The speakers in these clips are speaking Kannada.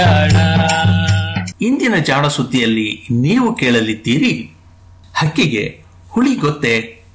ಇಂದಿನ ಜಾಣ ಸುದ್ದಿಯಲ್ಲಿ ನೀವು ಕೇಳಲಿದ್ದೀರಿ ಹಕ್ಕಿಗೆ ಹುಳಿ ಗೊತ್ತೇ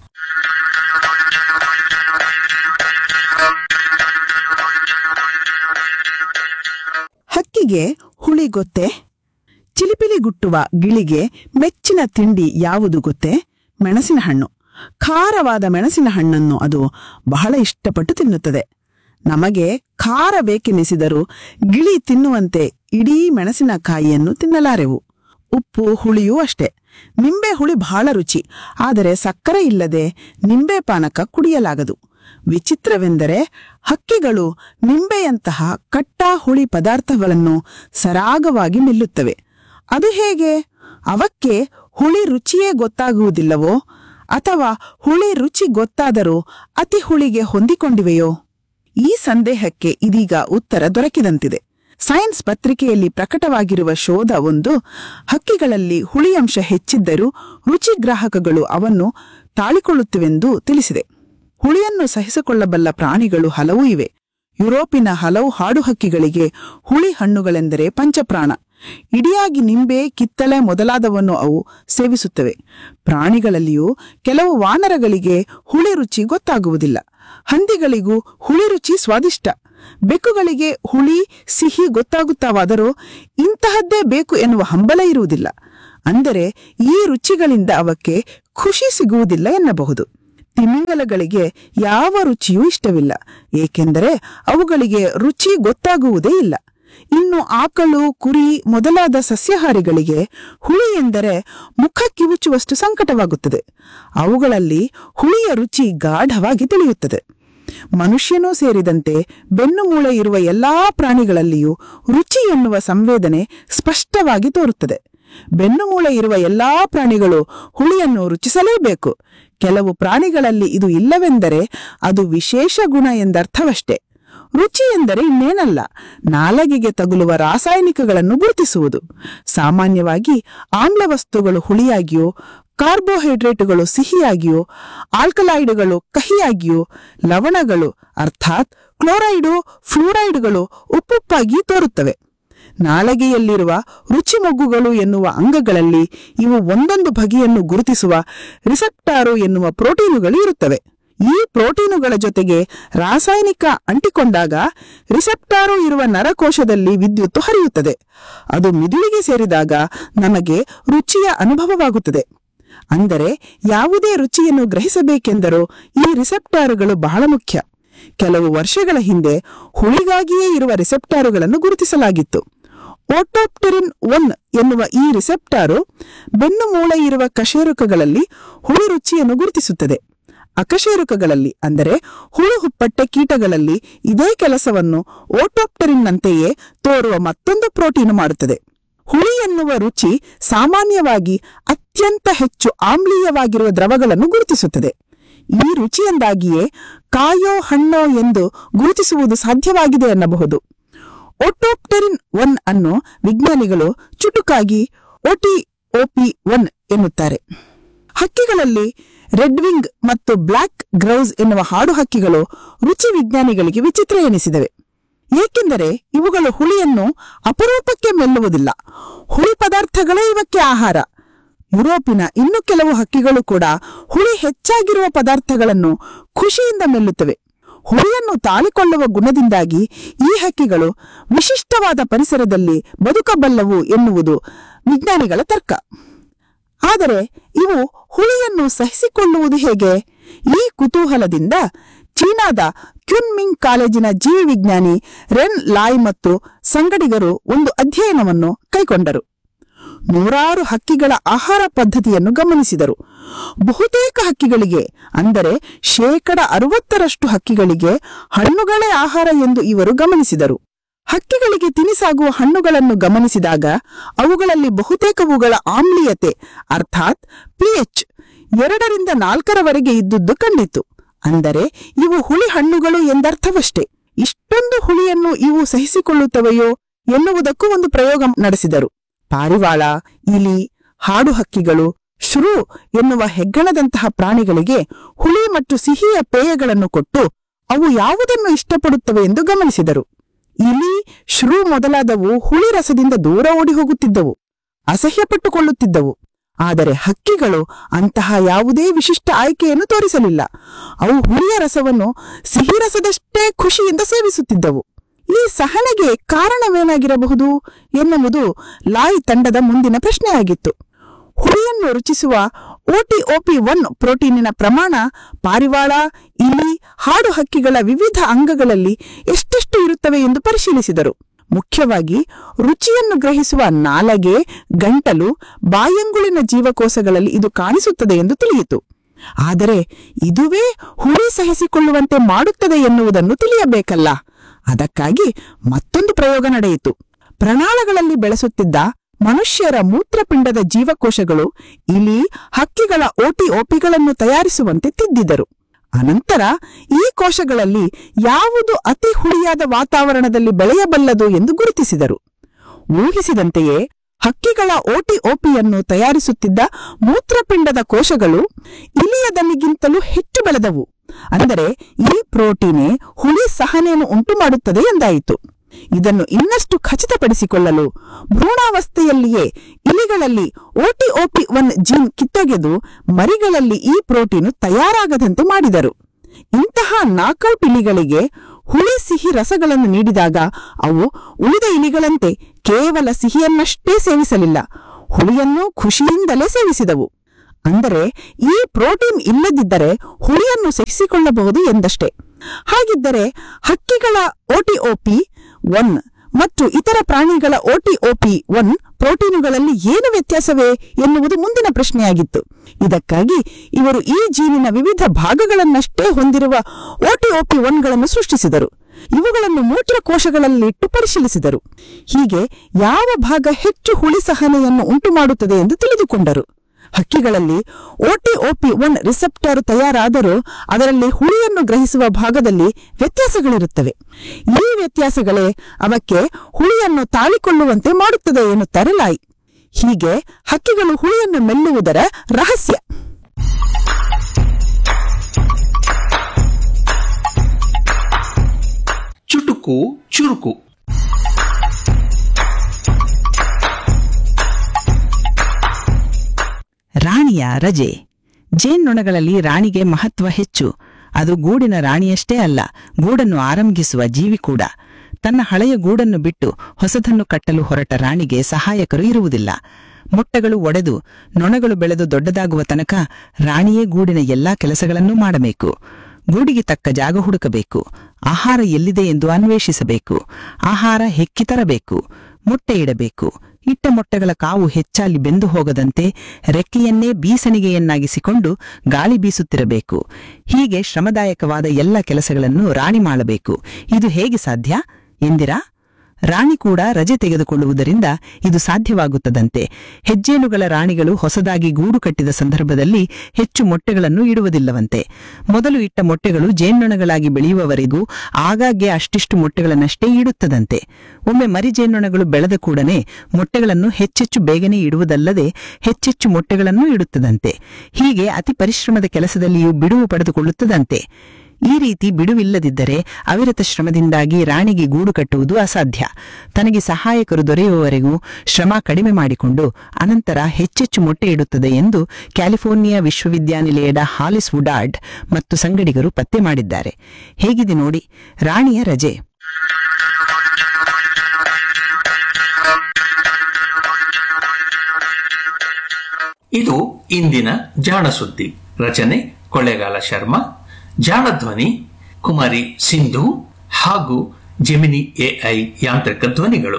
ಹಕ್ಕಿಗೆ ಹುಳಿ ಗೊತ್ತೇ ಚಿಲಿಪಿಲಿ ಗುಟ್ಟುವ ಗಿಳಿಗೆ ಮೆಚ್ಚಿನ ತಿಂಡಿ ಯಾವುದು ಗೊತ್ತೇ ಮೆಣಸಿನ ಹಣ್ಣು ಖಾರವಾದ ಮೆಣಸಿನ ಹಣ್ಣನ್ನು ಅದು ಬಹಳ ಇಷ್ಟಪಟ್ಟು ತಿನ್ನುತ್ತದೆ ನಮಗೆ ಖಾರ ಬೇಕೆನಿಸಿದರೂ ಗಿಳಿ ತಿನ್ನುವಂತೆ ಇಡೀ ಮೆಣಸಿನಕಾಯಿಯನ್ನು ತಿನ್ನಲಾರೆವು ಉಪ್ಪು ಹುಳಿಯೂ ಅಷ್ಟೇ ನಿಂಬೆ ಹುಳಿ ಬಹಳ ರುಚಿ ಆದರೆ ಸಕ್ಕರೆ ಇಲ್ಲದೆ ನಿಂಬೆ ಪಾನಕ ಕುಡಿಯಲಾಗದು ವಿಚಿತ್ರವೆಂದರೆ ಹಕ್ಕಿಗಳು ನಿಂಬೆಯಂತಹ ಕಟ್ಟ ಹುಳಿ ಪದಾರ್ಥಗಳನ್ನು ಸರಾಗವಾಗಿ ನಿಲ್ಲುತ್ತವೆ ಅದು ಹೇಗೆ ಅವಕ್ಕೆ ಹುಳಿ ರುಚಿಯೇ ಗೊತ್ತಾಗುವುದಿಲ್ಲವೋ ಅಥವಾ ಹುಳಿ ರುಚಿ ಗೊತ್ತಾದರೂ ಅತಿ ಹುಳಿಗೆ ಹೊಂದಿಕೊಂಡಿವೆಯೋ ಈ ಸಂದೇಹಕ್ಕೆ ಇದೀಗ ಉತ್ತರ ದೊರಕಿದಂತಿದೆ ಸೈನ್ಸ್ ಪತ್ರಿಕೆಯಲ್ಲಿ ಪ್ರಕಟವಾಗಿರುವ ಶೋಧ ಒಂದು ಹಕ್ಕಿಗಳಲ್ಲಿ ಹುಳಿಯಂಶ ಹೆಚ್ಚಿದ್ದರೂ ರುಚಿ ಗ್ರಾಹಕಗಳು ಅವನ್ನು ತಾಳಿಕೊಳ್ಳುತ್ತಿವೆಂದು ತಿಳಿಸಿದೆ ಹುಳಿಯನ್ನು ಸಹಿಸಿಕೊಳ್ಳಬಲ್ಲ ಪ್ರಾಣಿಗಳು ಹಲವು ಇವೆ ಯುರೋಪಿನ ಹಲವು ಹಾಡು ಹಕ್ಕಿಗಳಿಗೆ ಹುಳಿ ಹಣ್ಣುಗಳೆಂದರೆ ಪಂಚಪ್ರಾಣ ಇಡಿಯಾಗಿ ನಿಂಬೆ ಕಿತ್ತಳೆ ಮೊದಲಾದವನ್ನು ಅವು ಸೇವಿಸುತ್ತವೆ ಪ್ರಾಣಿಗಳಲ್ಲಿಯೂ ಕೆಲವು ವಾನರಗಳಿಗೆ ಹುಳಿ ರುಚಿ ಗೊತ್ತಾಗುವುದಿಲ್ಲ ಹಂದಿಗಳಿಗೂ ಹುಳಿ ರುಚಿ ಸ್ವಾದಿಷ್ಟ ಬೆಕ್ಕುಗಳಿಗೆ ಹುಳಿ ಸಿಹಿ ಗೊತ್ತಾಗುತ್ತಾವಾದರೂ ಇಂತಹದ್ದೇ ಬೇಕು ಎನ್ನುವ ಹಂಬಲ ಇರುವುದಿಲ್ಲ ಅಂದರೆ ಈ ರುಚಿಗಳಿಂದ ಅವಕ್ಕೆ ಖುಷಿ ಸಿಗುವುದಿಲ್ಲ ಎನ್ನಬಹುದು ತಿಮಿಂಗಲಗಳಿಗೆ ಯಾವ ರುಚಿಯೂ ಇಷ್ಟವಿಲ್ಲ ಏಕೆಂದರೆ ಅವುಗಳಿಗೆ ರುಚಿ ಗೊತ್ತಾಗುವುದೇ ಇಲ್ಲ ಇನ್ನು ಆಕಳು ಕುರಿ ಮೊದಲಾದ ಸಸ್ಯಾಹಾರಿಗಳಿಗೆ ಹುಳಿ ಎಂದರೆ ಮುಖ ಕಿವುಚುವಷ್ಟು ಸಂಕಟವಾಗುತ್ತದೆ ಅವುಗಳಲ್ಲಿ ಹುಳಿಯ ರುಚಿ ಗಾಢವಾಗಿ ತಿಳಿಯುತ್ತದೆ ಮನುಷ್ಯನೂ ಸೇರಿದಂತೆ ಬೆನ್ನು ಮೂಳೆ ಇರುವ ಎಲ್ಲಾ ಪ್ರಾಣಿಗಳಲ್ಲಿಯೂ ರುಚಿ ಎನ್ನುವ ಸಂವೇದನೆ ಸ್ಪಷ್ಟವಾಗಿ ತೋರುತ್ತದೆ ಬೆನ್ನು ಮೂಳೆ ಇರುವ ಎಲ್ಲಾ ಪ್ರಾಣಿಗಳು ಹುಳಿಯನ್ನು ರುಚಿಸಲೇಬೇಕು ಕೆಲವು ಪ್ರಾಣಿಗಳಲ್ಲಿ ಇದು ಇಲ್ಲವೆಂದರೆ ಅದು ವಿಶೇಷ ಗುಣ ಎಂದರ್ಥವಷ್ಟೇ ರುಚಿ ಎಂದರೆ ಇನ್ನೇನಲ್ಲ ನಾಲಗೆಗೆ ತಗುಲುವ ರಾಸಾಯನಿಕಗಳನ್ನು ಗುರುತಿಸುವುದು ಸಾಮಾನ್ಯವಾಗಿ ಆಮ್ಲ ವಸ್ತುಗಳು ಹುಳಿಯಾಗಿಯೋ ಕಾರ್ಬೋಹೈಡ್ರೇಟುಗಳು ಸಿಹಿಯಾಗಿಯೋ ಆಲ್ಕಲಾಯ್ಡುಗಳು ಕಹಿಯಾಗಿಯೋ ಲವಣಗಳು ಅರ್ಥಾತ್ ಕ್ಲೋರೈಡು ಫ್ಲೂರೈಡ್ಗಳು ಉಪ್ಪುಪ್ಪಾಗಿ ತೋರುತ್ತವೆ ನಾಲಗೆಯಲ್ಲಿರುವ ರುಚಿ ಮೊಗ್ಗುಗಳು ಎನ್ನುವ ಅಂಗಗಳಲ್ಲಿ ಇವು ಒಂದೊಂದು ಬಗೆಯನ್ನು ಗುರುತಿಸುವ ರಿಸೆಪ್ಟಾರು ಎನ್ನುವ ಪ್ರೋಟೀನುಗಳು ಇರುತ್ತವೆ ಈ ಪ್ರೋಟೀನುಗಳ ಜೊತೆಗೆ ರಾಸಾಯನಿಕ ಅಂಟಿಕೊಂಡಾಗ ರಿಸೆಪ್ಟಾರು ಇರುವ ನರಕೋಶದಲ್ಲಿ ವಿದ್ಯುತ್ತು ಹರಿಯುತ್ತದೆ ಅದು ಮಿದುಳಿಗೆ ಸೇರಿದಾಗ ನಮಗೆ ರುಚಿಯ ಅನುಭವವಾಗುತ್ತದೆ ಅಂದರೆ ಯಾವುದೇ ರುಚಿಯನ್ನು ಗ್ರಹಿಸಬೇಕೆಂದರೂ ಈ ರಿಸೆಪ್ಟಾರುಗಳು ಬಹಳ ಮುಖ್ಯ ಕೆಲವು ವರ್ಷಗಳ ಹಿಂದೆ ಹುಳಿಗಾಗಿಯೇ ಇರುವ ರಿಸೆಪ್ಟಾರುಗಳನ್ನು ಗುರುತಿಸಲಾಗಿತ್ತು ಓಟೋಪ್ಟೆರಿನ್ ಒನ್ ಎನ್ನುವ ಈ ರಿಸೆಪ್ಟಾರು ಬೆನ್ನು ಮೂಳೆ ಇರುವ ಕಶೇರುಕಗಳಲ್ಲಿ ಹುಳಿ ರುಚಿಯನ್ನು ಗುರುತಿಸುತ್ತದೆ ಅಕಶೇರುಕಗಳಲ್ಲಿ ಅಂದರೆ ಹುಳು ಹುಪ್ಪಟ್ಟೆ ಕೀಟಗಳಲ್ಲಿ ಇದೇ ಕೆಲಸವನ್ನು ಓಟೋಪ್ಟರಿನ್ನಂತೆಯೇ ತೋರುವ ಮತ್ತೊಂದು ಪ್ರೋಟೀನು ಮಾಡುತ್ತದೆ ಹುಳಿ ಎನ್ನುವ ರುಚಿ ಸಾಮಾನ್ಯವಾಗಿ ಅತ್ಯಂತ ಹೆಚ್ಚು ಆಮ್ಲೀಯವಾಗಿರುವ ದ್ರವಗಳನ್ನು ಗುರುತಿಸುತ್ತದೆ ಈ ರುಚಿಯಿಂದಾಗಿಯೇ ಕಾಯೋ ಹಣ್ಣೋ ಎಂದು ಗುರುತಿಸುವುದು ಸಾಧ್ಯವಾಗಿದೆ ಎನ್ನಬಹುದು ಓಟೋಪ್ಟೆರಿನ್ ಒನ್ ಅನ್ನು ವಿಜ್ಞಾನಿಗಳು ಚುಟುಕಾಗಿ ಓಟಿ ಓಪಿ ಒನ್ ಎನ್ನುತ್ತಾರೆ ಹಕ್ಕಿಗಳಲ್ಲಿ ರೆಡ್ ವಿಂಗ್ ಮತ್ತು ಬ್ಲಾಕ್ ಗ್ರೌಸ್ ಎನ್ನುವ ಹಾಡು ಹಕ್ಕಿಗಳು ರುಚಿ ವಿಜ್ಞಾನಿಗಳಿಗೆ ವಿಚಿತ್ರ ಎನಿಸಿದವೆ ಏಕೆಂದರೆ ಇವುಗಳು ಹುಳಿಯನ್ನು ಅಪರೂಪಕ್ಕೆ ಮೆಲ್ಲುವುದಿಲ್ಲ ಹುಳಿ ಪದಾರ್ಥಗಳೇ ಇವಕ್ಕೆ ಆಹಾರ ಯುರೋಪಿನ ಇನ್ನು ಕೆಲವು ಹಕ್ಕಿಗಳು ಕೂಡ ಹುಳಿ ಹೆಚ್ಚಾಗಿರುವ ಪದಾರ್ಥಗಳನ್ನು ಖುಷಿಯಿಂದ ಮೆಲ್ಲುತ್ತವೆ ಹುಳಿಯನ್ನು ತಾಳಿಕೊಳ್ಳುವ ಗುಣದಿಂದಾಗಿ ಈ ಹಕ್ಕಿಗಳು ವಿಶಿಷ್ಟವಾದ ಪರಿಸರದಲ್ಲಿ ಬದುಕಬಲ್ಲವು ಎನ್ನುವುದು ವಿಜ್ಞಾನಿಗಳ ತರ್ಕ ಆದರೆ ಇವು ಹುಳಿಯನ್ನು ಸಹಿಸಿಕೊಳ್ಳುವುದು ಹೇಗೆ ಈ ಕುತೂಹಲದಿಂದ ಚೀನಾದ ಕ್ಯುನ್ಮಿಂಗ್ ಕಾಲೇಜಿನ ಜೀವಿ ವಿಜ್ಞಾನಿ ರೆನ್ ಲಾಯ್ ಮತ್ತು ಸಂಗಡಿಗರು ಒಂದು ಅಧ್ಯಯನವನ್ನು ಕೈಗೊಂಡರು ನೂರಾರು ಹಕ್ಕಿಗಳ ಆಹಾರ ಪದ್ಧತಿಯನ್ನು ಗಮನಿಸಿದರು ಬಹುತೇಕ ಹಕ್ಕಿಗಳಿಗೆ ಅಂದರೆ ಶೇಕಡ ಅರವತ್ತರಷ್ಟು ಹಕ್ಕಿಗಳಿಗೆ ಹಣ್ಣುಗಳೇ ಆಹಾರ ಎಂದು ಇವರು ಗಮನಿಸಿದರು ಹಕ್ಕಿಗಳಿಗೆ ತಿನಿಸಾಗುವ ಹಣ್ಣುಗಳನ್ನು ಗಮನಿಸಿದಾಗ ಅವುಗಳಲ್ಲಿ ಬಹುತೇಕವುಗಳ ಆಮ್ಲೀಯತೆ ಅರ್ಥಾತ್ ಪಿಎಚ್ ಎರಡರಿಂದ ನಾಲ್ಕರವರೆಗೆ ಇದ್ದುದು ಕಂಡಿತು ಅಂದರೆ ಇವು ಹುಳಿ ಹಣ್ಣುಗಳು ಎಂದರ್ಥವಷ್ಟೇ ಇಷ್ಟೊಂದು ಹುಳಿಯನ್ನು ಇವು ಸಹಿಸಿಕೊಳ್ಳುತ್ತವೆಯೋ ಎನ್ನುವುದಕ್ಕೂ ಒಂದು ಪ್ರಯೋಗ ನಡೆಸಿದರು ಪಾರಿವಾಳ ಇಲಿ ಹಾಡು ಹಕ್ಕಿಗಳು ಶ್ರೂ ಎನ್ನುವ ಹೆಗ್ಗಣದಂತಹ ಪ್ರಾಣಿಗಳಿಗೆ ಹುಳಿ ಮತ್ತು ಸಿಹಿಯ ಪೇಯಗಳನ್ನು ಕೊಟ್ಟು ಅವು ಯಾವುದನ್ನು ಇಷ್ಟಪಡುತ್ತವೆ ಎಂದು ಗಮನಿಸಿದರು ಇಲಿ ಶ್ರೂ ಮೊದಲಾದವು ಹುಳಿ ರಸದಿಂದ ದೂರ ಓಡಿ ಹೋಗುತ್ತಿದ್ದವು ಅಸಹ್ಯಪಟ್ಟುಕೊಳ್ಳುತ್ತಿದ್ದವು ಆದರೆ ಹಕ್ಕಿಗಳು ಅಂತಹ ಯಾವುದೇ ವಿಶಿಷ್ಟ ಆಯ್ಕೆಯನ್ನು ತೋರಿಸಲಿಲ್ಲ ಅವು ಹುಳಿಯ ರಸವನ್ನು ಸಿಹಿ ರಸದಷ್ಟೇ ಖುಷಿಯಿಂದ ಸೇವಿಸುತ್ತಿದ್ದವು ಈ ಸಹನೆಗೆ ಕಾರಣವೇನಾಗಿರಬಹುದು ಎನ್ನುವುದು ಲಾಯ್ ತಂಡದ ಮುಂದಿನ ಪ್ರಶ್ನೆಯಾಗಿತ್ತು ಹುಳಿಯನ್ನು ರುಚಿಸುವ ಓಟಿಒಪಿ ಒನ್ ಪ್ರೋಟೀನಿನ ಪ್ರಮಾಣ ಪಾರಿವಾಳ ಇಲಿ ಹಾಡು ಹಕ್ಕಿಗಳ ವಿವಿಧ ಅಂಗಗಳಲ್ಲಿ ಎಷ್ಟೆಷ್ಟು ಇರುತ್ತವೆ ಎಂದು ಪರಿಶೀಲಿಸಿದರು ಮುಖ್ಯವಾಗಿ ರುಚಿಯನ್ನು ಗ್ರಹಿಸುವ ನಾಲಗೆ ಗಂಟಲು ಬಾಯಂಗುಳಿನ ಜೀವಕೋಶಗಳಲ್ಲಿ ಇದು ಕಾಣಿಸುತ್ತದೆ ಎಂದು ತಿಳಿಯಿತು ಆದರೆ ಇದುವೇ ಹುಳಿ ಸಹಿಸಿಕೊಳ್ಳುವಂತೆ ಮಾಡುತ್ತದೆ ಎನ್ನುವುದನ್ನು ತಿಳಿಯಬೇಕಲ್ಲ ಅದಕ್ಕಾಗಿ ಮತ್ತೊಂದು ಪ್ರಯೋಗ ನಡೆಯಿತು ಪ್ರಣಾಳಗಳಲ್ಲಿ ಬೆಳೆಸುತ್ತಿದ್ದ ಮನುಷ್ಯರ ಮೂತ್ರಪಿಂಡದ ಜೀವಕೋಶಗಳು ಇಲಿ ಹಕ್ಕಿಗಳ ಓಟಿ ಓಪಿಗಳನ್ನು ತಯಾರಿಸುವಂತೆ ತಿದ್ದಿದರು ಅನಂತರ ಈ ಕೋಶಗಳಲ್ಲಿ ಯಾವುದು ಅತಿ ಹುಳಿಯಾದ ವಾತಾವರಣದಲ್ಲಿ ಬೆಳೆಯಬಲ್ಲದು ಎಂದು ಗುರುತಿಸಿದರು ಊಹಿಸಿದಂತೆಯೇ ಹಕ್ಕಿಗಳ ಓಟಿ ಓಪಿಯನ್ನು ತಯಾರಿಸುತ್ತಿದ್ದ ಮೂತ್ರಪಿಂಡದ ಕೋಶಗಳು ಇಲಿಯ ದನಿಗಿಂತಲೂ ಹೆಚ್ಚು ಬೆಳೆದವು ಅಂದರೆ ಈ ಪ್ರೋಟೀನೇ ಹುಳಿ ಸಹನೆಯನ್ನು ಉಂಟು ಮಾಡುತ್ತದೆ ಎಂದಾಯಿತು ಇದನ್ನು ಇನ್ನಷ್ಟು ಖಚಿತಪಡಿಸಿಕೊಳ್ಳಲು ಭ್ರೂಣಾವಸ್ಥೆಯಲ್ಲಿಯೇ ಇಲಿಗಳಲ್ಲಿ ಓಟಿಒಪಿ ಒನ್ ಜೀನ್ ಕಿತ್ತೊಗೆದು ಮರಿಗಳಲ್ಲಿ ಈ ಪ್ರೋಟೀನು ತಯಾರಾಗದಂತೆ ಮಾಡಿದರು ಇಂತಹ ನಾಕೌಟ್ ಇಲಿಗಳಿಗೆ ಹುಳಿ ಸಿಹಿ ರಸಗಳನ್ನು ನೀಡಿದಾಗ ಅವು ಉಳಿದ ಇಲಿಗಳಂತೆ ಕೇವಲ ಸಿಹಿಯನ್ನಷ್ಟೇ ಸೇವಿಸಲಿಲ್ಲ ಹುಳಿಯನ್ನು ಖುಷಿಯಿಂದಲೇ ಸೇವಿಸಿದವು ಅಂದರೆ ಈ ಪ್ರೋಟೀನ್ ಇಲ್ಲದಿದ್ದರೆ ಹುಳಿಯನ್ನು ಸಹಿಸಿಕೊಳ್ಳಬಹುದು ಎಂದಷ್ಟೇ ಹಾಗಿದ್ದರೆ ಹಕ್ಕಿಗಳ ಓಟಿಒಪಿ ಒನ್ ಮತ್ತು ಇತರ ಪ್ರಾಣಿಗಳ ಓಟಿಒಪಿ ಒನ್ ಪ್ರೋಟೀನುಗಳಲ್ಲಿ ಏನು ವ್ಯತ್ಯಾಸವೇ ಎನ್ನುವುದು ಮುಂದಿನ ಪ್ರಶ್ನೆಯಾಗಿತ್ತು ಇದಕ್ಕಾಗಿ ಇವರು ಈ ಜೀನಿನ ವಿವಿಧ ಭಾಗಗಳನ್ನಷ್ಟೇ ಹೊಂದಿರುವ ಓಟಿಒಪಿ ಒನ್ಗಳನ್ನು ಸೃಷ್ಟಿಸಿದರು ಇವುಗಳನ್ನು ಮೂತ್ರಕೋಶಗಳಲ್ಲಿಟ್ಟು ಪರಿಶೀಲಿಸಿದರು ಹೀಗೆ ಯಾವ ಭಾಗ ಹೆಚ್ಚು ಹುಳಿ ಸಹನೆಯನ್ನು ಉಂಟು ಮಾಡುತ್ತದೆ ಎಂದು ತಿಳಿದುಕೊಂಡರು ಹಕ್ಕಿಗಳಲ್ಲಿ ಓಟಿಒಪಿ ಒನ್ ರಿಸೆಪ್ಟರ್ ತಯಾರಾದರೂ ಅದರಲ್ಲಿ ಹುಳಿಯನ್ನು ಗ್ರಹಿಸುವ ಭಾಗದಲ್ಲಿ ವ್ಯತ್ಯಾಸಗಳಿರುತ್ತವೆ ಈ ವ್ಯತ್ಯಾಸಗಳೇ ಅವಕ್ಕೆ ಹುಳಿಯನ್ನು ತಾಳಿಕೊಳ್ಳುವಂತೆ ಮಾಡುತ್ತದೆ ಎನ್ನುತ್ತಾರೆ ಲಾಯ್ ಹೀಗೆ ಹಕ್ಕಿಗಳು ಹುಳಿಯನ್ನು ಮೆಲ್ಲುವುದರ ರಹಸ್ಯ ಚುಟುಕು ಚುರುಕು ರಾಣಿಯ ರಜೆ ಜೇನ್ನೊಣಗಳಲ್ಲಿ ರಾಣಿಗೆ ಮಹತ್ವ ಹೆಚ್ಚು ಅದು ಗೂಡಿನ ರಾಣಿಯಷ್ಟೇ ಅಲ್ಲ ಗೂಡನ್ನು ಆರಂಭಿಸುವ ಜೀವಿ ಕೂಡ ತನ್ನ ಹಳೆಯ ಗೂಡನ್ನು ಬಿಟ್ಟು ಹೊಸದನ್ನು ಕಟ್ಟಲು ಹೊರಟ ರಾಣಿಗೆ ಸಹಾಯಕರು ಇರುವುದಿಲ್ಲ ಮೊಟ್ಟೆಗಳು ಒಡೆದು ನೊಣಗಳು ಬೆಳೆದು ದೊಡ್ಡದಾಗುವ ತನಕ ರಾಣಿಯೇ ಗೂಡಿನ ಎಲ್ಲಾ ಕೆಲಸಗಳನ್ನೂ ಮಾಡಬೇಕು ಗೂಡಿಗೆ ತಕ್ಕ ಜಾಗ ಹುಡುಕಬೇಕು ಆಹಾರ ಎಲ್ಲಿದೆ ಎಂದು ಅನ್ವೇಷಿಸಬೇಕು ಆಹಾರ ಹೆಕ್ಕಿ ತರಬೇಕು ಮೊಟ್ಟೆ ಇಡಬೇಕು ಇಟ್ಟ ಮೊಟ್ಟೆಗಳ ಕಾವು ಹೆಚ್ಚಾಲಿ ಬೆಂದು ಹೋಗದಂತೆ ರೆಕ್ಕೆಯನ್ನೇ ಬೀಸಣಿಗೆಯನ್ನಾಗಿಸಿಕೊಂಡು ಗಾಳಿ ಬೀಸುತ್ತಿರಬೇಕು ಹೀಗೆ ಶ್ರಮದಾಯಕವಾದ ಎಲ್ಲ ಕೆಲಸಗಳನ್ನು ರಾಣಿ ಮಾಡಬೇಕು ಇದು ಹೇಗೆ ಸಾಧ್ಯ ಎಂದಿರಾ ರಾಣಿ ಕೂಡ ರಜೆ ತೆಗೆದುಕೊಳ್ಳುವುದರಿಂದ ಇದು ಸಾಧ್ಯವಾಗುತ್ತದಂತೆ ಹೆಜ್ಜೇನುಗಳ ರಾಣಿಗಳು ಹೊಸದಾಗಿ ಗೂಡು ಕಟ್ಟಿದ ಸಂದರ್ಭದಲ್ಲಿ ಹೆಚ್ಚು ಮೊಟ್ಟೆಗಳನ್ನು ಇಡುವುದಿಲ್ಲವಂತೆ ಮೊದಲು ಇಟ್ಟ ಮೊಟ್ಟೆಗಳು ಜೇನ್ನೊಣಗಳಾಗಿ ಬೆಳೆಯುವವರೆಗೂ ಆಗಾಗ್ಗೆ ಅಷ್ಟಿಷ್ಟು ಮೊಟ್ಟೆಗಳನ್ನಷ್ಟೇ ಇಡುತ್ತದಂತೆ ಒಮ್ಮೆ ಮರಿ ಜೇನ್ನೊಣಗಳು ಬೆಳೆದ ಕೂಡನೆ ಮೊಟ್ಟೆಗಳನ್ನು ಹೆಚ್ಚೆಚ್ಚು ಬೇಗನೆ ಇಡುವುದಲ್ಲದೆ ಹೆಚ್ಚೆಚ್ಚು ಮೊಟ್ಟೆಗಳನ್ನೂ ಇಡುತ್ತದಂತೆ ಹೀಗೆ ಅತಿ ಪರಿಶ್ರಮದ ಕೆಲಸದಲ್ಲಿಯೂ ಬಿಡುವು ಪಡೆದುಕೊಳ್ಳುತ್ತದಂತೆ ಈ ರೀತಿ ಬಿಡುವಿಲ್ಲದಿದ್ದರೆ ಅವಿರತ ಶ್ರಮದಿಂದಾಗಿ ರಾಣಿಗೆ ಗೂಡು ಕಟ್ಟುವುದು ಅಸಾಧ್ಯ ತನಗೆ ಸಹಾಯಕರು ದೊರೆಯುವವರೆಗೂ ಶ್ರಮ ಕಡಿಮೆ ಮಾಡಿಕೊಂಡು ಅನಂತರ ಹೆಚ್ಚೆಚ್ಚು ಮೊಟ್ಟೆ ಇಡುತ್ತದೆ ಎಂದು ಕ್ಯಾಲಿಫೋರ್ನಿಯಾ ವಿಶ್ವವಿದ್ಯಾನಿಲಯದ ಹಾಲಿಸ್ ವುಡಾರ್ಡ್ ಮತ್ತು ಸಂಗಡಿಗರು ಪತ್ತೆ ಮಾಡಿದ್ದಾರೆ ಹೇಗಿದೆ ನೋಡಿ ರಾಣಿಯ ರಜೆ ಇದು ಇಂದಿನ ಜಾಣ ಸುದ್ದಿ ರಚನೆ ಕೊಳ್ಳೇಗಾಲ ಶರ್ಮಾ ಜಾಣ ಧ್ವನಿ ಕುಮಾರಿ ಸಿಂಧು ಹಾಗೂ ಜೆಮಿನಿ ಎಐ ಯಾಂತ್ರಿಕ ಧ್ವನಿಗಳು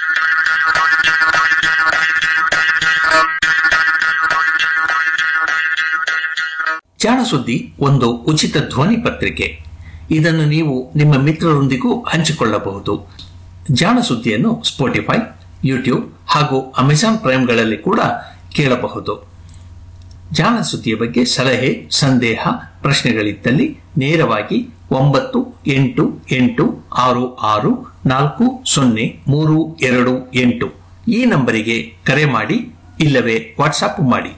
ಜಾಣ ಸುದ್ದಿ ಒಂದು ಉಚಿತ ಧ್ವನಿ ಪತ್ರಿಕೆ ಇದನ್ನು ನೀವು ನಿಮ್ಮ ಮಿತ್ರರೊಂದಿಗೂ ಹಂಚಿಕೊಳ್ಳಬಹುದು ಜಾಣ ಸುದ್ದಿಯನ್ನು ಸ್ಪೋಟಿಫೈ ಯೂಟ್ಯೂಬ್ ಹಾಗೂ ಅಮೆಜಾನ್ ಪ್ರೈಮ್ಗಳಲ್ಲಿ ಕೂಡ ಕೇಳಬಹುದು ಜಾಣ ಸುದ್ದಿಯ ಬಗ್ಗೆ ಸಲಹೆ ಸಂದೇಹ ಪ್ರಶ್ನೆಗಳಿದ್ದಲ್ಲಿ ನೇರವಾಗಿ ಒಂಬತ್ತು ಎಂಟು ಎಂಟು ಆರು ಆರು ನಾಲ್ಕು ಸೊನ್ನೆ ಮೂರು ಎರಡು ಎಂಟು ಈ ನಂಬರಿಗೆ ಕರೆ ಮಾಡಿ ಇಲ್ಲವೇ ವಾಟ್ಸಾಪ್ ಮಾಡಿ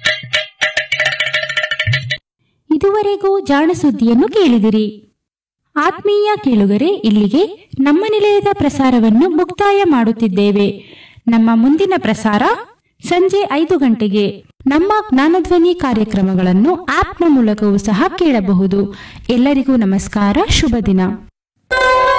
ಇದುವರೆಗೂ ಜಾಣ ಸುದ್ದಿಯನ್ನು ಕೇಳಿದಿರಿ ಆತ್ಮೀಯ ಕೇಳುಗರೆ ಇಲ್ಲಿಗೆ ನಮ್ಮ ನಿಲಯದ ಪ್ರಸಾರವನ್ನು ಮುಕ್ತಾಯ ಮಾಡುತ್ತಿದ್ದೇವೆ ನಮ್ಮ ಮುಂದಿನ ಪ್ರಸಾರ ಸಂಜೆ ಐದು ಗಂಟೆಗೆ ನಮ್ಮ ಜ್ಞಾನಧ್ವನಿ ಕಾರ್ಯಕ್ರಮಗಳನ್ನು ಆಪ್ನ ಮೂಲಕವೂ ಸಹ ಕೇಳಬಹುದು ಎಲ್ಲರಿಗೂ ನಮಸ್ಕಾರ ಶುಭ ದಿನ